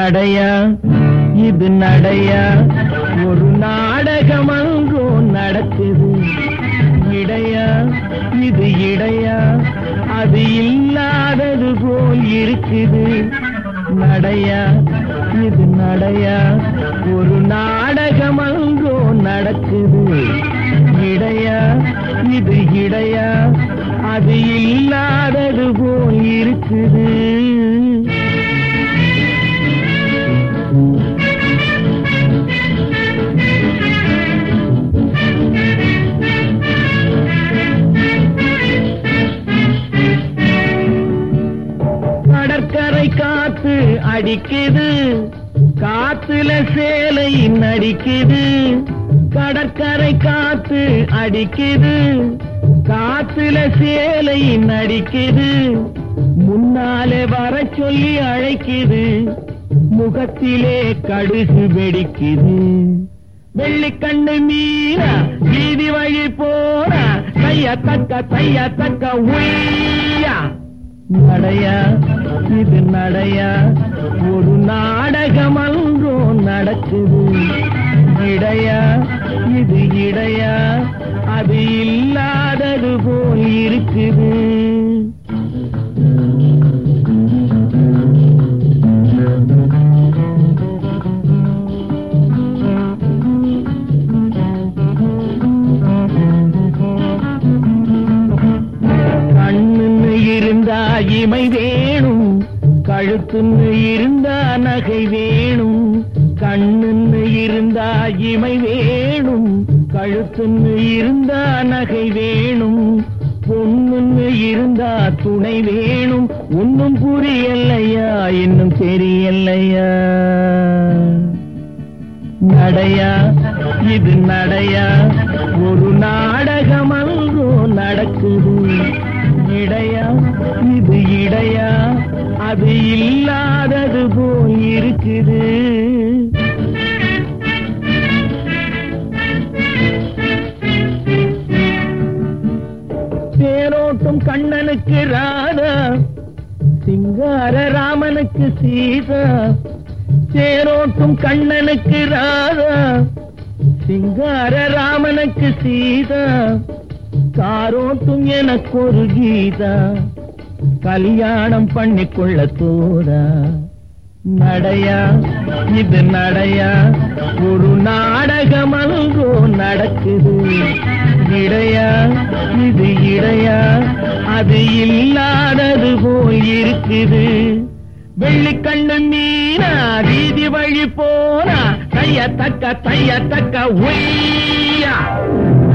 நடையா இது நடையா ஒரு நாடகம் அங்கோ நடக்குது இடையா இது இடையா அது இல்லாதது போல் இருக்குது நடையா இது நடையா ஒரு நாடகம் அங்கோ நடக்குது இடையா இது இடையா அது இல்லாதது போல் இருக்குது கடற்கரை காத்து அடிக்குது காத்துல சேலை நடிக்குது கடற்கரை காத்து அடிக்குது காத்துல சேலை நடிக்குது முன்னாலே வர சொல்லி அழைக்குது முகத்திலே கடுகு வெடிக்குது வெள்ளிக்கண்ணு மீனா வீதி வழி போனா தைய தக்க தைய தக்க உய்யா நடையா இது நடையா ஒரு நாடகம் அன்றோ நடக்குது இடையா இது இடையா அது இல்லாதது போல் இருக்குது கண்ணுன்னு இருந்தா இமை வேணும் கழுத்துன்னு இருந்தா நகை வேணும் கண்ணுன்னு இருந்தா இமை வேணும் கழுத்துன்னு இருந்தா நகை வேணும் பொண்ணுன்னு இருந்தா துணை வேணும் ஒன்னும் புரியலையா இன்னும் தெரியலையா நடையா இது நடையா ஒரு நாடகம் அங்கோ நடக்குது இடையா இது இடையா அது இல்லாதது போல் இருக்குது தேரோட்டும் கண்ணனுக்கு ராதா சிங்கார ராமனுக்கு சீதா தேரோட்டும் கண்ணனுக்கு ராதா சிங்கார ராமனுக்கு சீதா காரோட்டும் எனக்கு ஒரு கீதா கல்யாணம் பண்ணிக்கொள்ள தோதா நடையா இது நடையா ஒரு நாடகம் அங்கோ நடக்குது இடையா இது இடையா அது இல்லாதது போல் இருக்குது வெள்ளிக்கண்ணு மீனா வீதி வழி போனா தைய தக்க தைய தக்க ஒய்யா